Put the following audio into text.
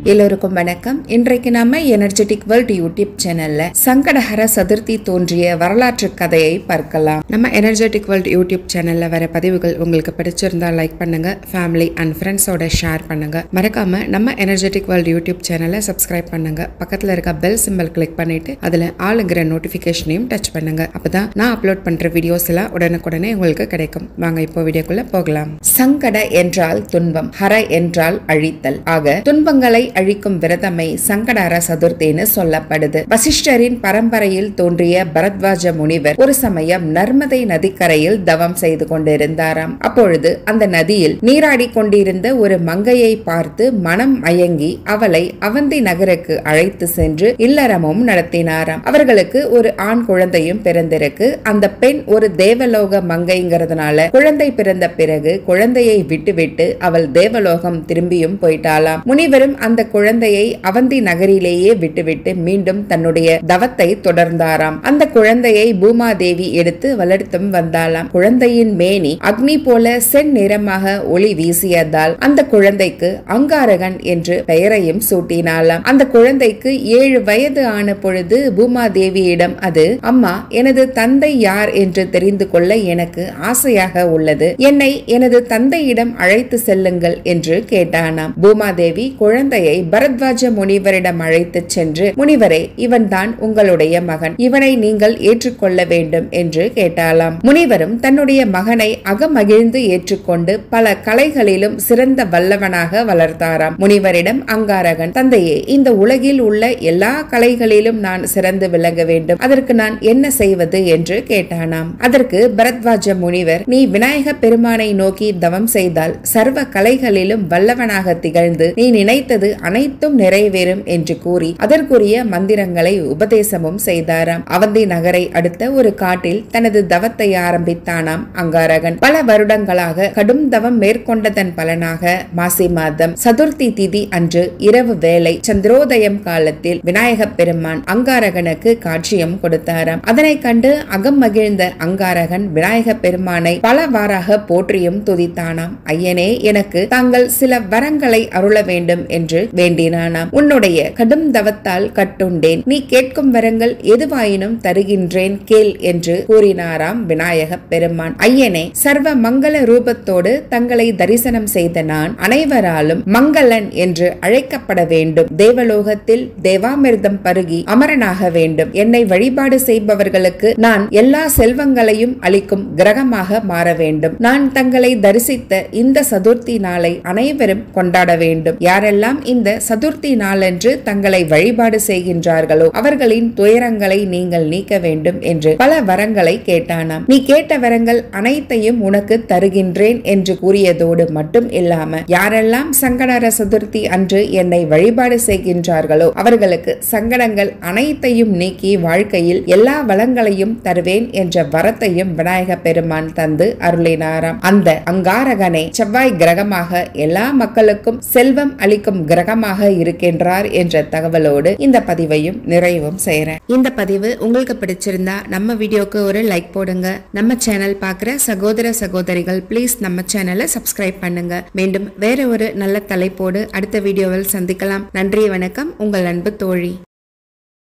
எல்லோருக்கும் வணக்கம் இன்றைக்கு நாம எனர்ஜெட்டிக் வேர்ல்ட் யூடியூப் சேனல்ல சங்கடஹர சதுர்த்தி தோன்றிய வரலாற்று கதையை பார்க்கலாம் நம்ம எனர்ஜெட்டிக் வேர்ல்ட் யூடியூப் சேனல்ல வர பதிவுகள் உங்களுக்கு பிடிச்சிருந்தா லைக் பண்ணுங்க ஃபேமிலி அண்ட் ஃப்ரெண்ட்ஸோட ஷேர் பண்ணுங்க மறக்காம நம்ம எனர்ஜெட்டிக் வேர்ல்ட் யூடியூப் சேனலை சப்ஸ்கிரைப் பண்ணுங்க பக்கத்துல இருக்க பெல் சிம்பல் கிளிக் பண்ணிட்டு அதுல ஆளுங்கிற நோட்டிபிகேஷனையும் டச் பண்ணுங்க அப்பதான் நான் அப்லோட் பண்ற வீடியோஸ் எல்லாம் உடனுக்குடனே உங்களுக்கு கிடைக்கும் வாங்க இப்போ வீடியோக்குள்ள போகலாம் சங்கட என்றால் துன்பம் ஹர என்றால் அழித்தல் ஆக துன்பங்களை அழிக்கும் விரதமை சங்கடார சதுர்த்தின்னு சொல்லப்படுது வசிஷ்டரின் பரம்பரையில் தோன்றிய பரத்வாஜ முனிவர் ஒரு சமயம் நர்மதை நதிக்கரையில் தவம் செய்து கொண்டிருந்தாராம் அப்பொழுது அந்த நதியில் நீராடி கொண்டிருந்த ஒரு மங்கையை பார்த்து மனம் மயங்கி அவளை அவந்தி நகருக்கு அழைத்து சென்று இல்லறமும் நடத்தினாராம் அவர்களுக்கு ஒரு ஆண் குழந்தையும் பிறந்திருக்கு அந்த பெண் ஒரு தேவலோக மங்கைங்கிறதுனால குழந்தை பிறந்த பிறகு குழந்தையை விட்டுவிட்டு அவள் தேவலோகம் திரும்பியும் போயிட்டாளாம் முனிவரும் அந்த குழந்தையை அவந்தி நகரிலேயே விட்டுவிட்டு மீண்டும் தன்னுடைய தவத்தை தொடர்ந்தாராம் அந்த குழந்தையை பூமாதேவி எடுத்து வளர்த்தும் வந்தாளாம் குழந்தையின் மேனி அக்னி போல செந்நிறமாக ஒளி வீசியதால் அந்த குழந்தைக்கு அங்காரகன் என்று பெயரையும் சூட்டினாளாம் அந்த குழந்தைக்கு ஏழு வயது ஆன பொழுது பூமாதேவியிடம் அது அம்மா எனது தந்தை யார் என்று தெரிந்து கொள்ள எனக்கு ஆசையாக உள்ளது என்னை எனது தந்தையிடம் அழைத்து செல்லுங்கள் என்று கேட்டானாம் பூமாதேவி குழந்தையை பரத்வாஜ முனிவரிடம் அழைத்துச் சென்று முனிவரே இவன்தான் உங்களுடைய மகன் இவனை நீங்கள் ஏற்றுக்கொள்ள வேண்டும் என்று கேட்டாளாம் முனிவரும் தன்னுடைய மகனை அகமகிழ்ந்து ஏற்றுக்கொண்டு பல கலைகளிலும் சிறந்த வல்லவனாக வளர்த்தாராம் முனிவரிடம் அங்காரகன் தந்தையே இந்த உலகில் உள்ள எல்லா கலைகளிலும் நான் சிறந்து விளங்க வேண்டும் அதற்கு நான் என்ன செய்வது என்று கேட்டானாம் அதற்கு பரத்வாஜ முனிவர் நீ விநாயக பெருமானை நோக்கி தவம் செய்தால் சர்வ கலைகளிலும் வல்லவனாக திகழ்ந்து நீ நினைத்தது அனைத்தும் நிறைவேறும் என்று கூறி அதற்குரிய மந்திரங்களை உபதேசமும் செய்தாராம் அவந்தி நகரை அடுத்த ஒரு காட்டில் தனது தவத்தை ஆரம்பித்தானாம் அங்காரகன் பல வருடங்களாக கடும் தவம் மேற்கொண்டதன் பலனாக மாசி மாதம் சதுர்த்தி திதி அன்று இரவு வேளை சந்திரோதயம் காலத்தில் விநாயக பெருமான் அங்காரகனுக்கு காட்சியம் கொடுத்தாராம் அதனை கண்டு அகம் மகிழ்ந்த அங்காரகன் விநாயக பெருமானை பலவாறாக போற்றியும் துதித்தானாம் ஐயனே எனக்கு தாங்கள் சில வரங்களை அருள வேண்டும் என்று வேண்டினானாம் உன்னுடைய கடும் தவத்தால் கட்டுண்டேன் நீ கேட்கும் வரங்கள் எதுவாயினும் தருகின்றேன் கேள் என்று கூறினாராம் விநாயக பெருமான் ஐயனே சர்வ மங்கள ரூபத்தோடு தங்களை தரிசனம் செய்த நான் அனைவராலும் மங்களன் என்று அழைக்கப்பட வேண்டும் தேவலோகத்தில் தேவாமிர்தம் பருகி அமரனாக வேண்டும் என்னை வழிபாடு செய்பவர்களுக்கு நான் எல்லா செல்வங்களையும் அளிக்கும் கிரகமாக மாற வேண்டும் நான் தங்களை தரிசித்த இந்த சதுர்த்தி நாளை அனைவரும் கொண்டாட வேண்டும் யாரெல்லாம் இந்த சதுர்த்தி நாளன்று தங்களை வழிபாடு செய்கின்றார்களோ அவர்களின் துயரங்களை நீங்கள் நீக்க வேண்டும் என்று பல வரங்களை கேட்டானாம் நீ கேட்ட வரங்கள் அனைத்தையும் உனக்கு தருகின்றேன் என்று கூறியதோடு மட்டும் இல்லாம யாரெல்லாம் சங்கடர சதுர்த்தி அன்று என்னை வழிபாடு செய்கின்றார்களோ அவர்களுக்கு சங்கடங்கள் அனைத்தையும் நீக்கி வாழ்க்கையில் எல்லா வளங்களையும் தருவேன் என்ற வரத்தையும் விநாயக பெருமான் தந்து அருளினாராம் அந்த அங்காரகனை செவ்வாய் கிரகமாக எல்லா மக்களுக்கும் செல்வம் அளிக்கும் கிரகமாக இருக்கின்றார் என்ற தகவலோடு இந்த பதிவையும் நிறைவும் செய்யறேன் இந்த பதிவு உங்களுக்கு பிடிச்சிருந்தா நம்ம வீடியோக்கு ஒரு லைக் போடுங்க நம்ம சேனல் பார்க்குற சகோதர சகோதரிகள் ப்ளீஸ் நம்ம சேனலை சப்ஸ்கிரைப் பண்ணுங்க மீண்டும் வேற ஒரு நல்ல தலைப்போடு அடுத்த வீடியோவில் சந்திக்கலாம் நன்றி வணக்கம் உங்கள் அன்பு தோழி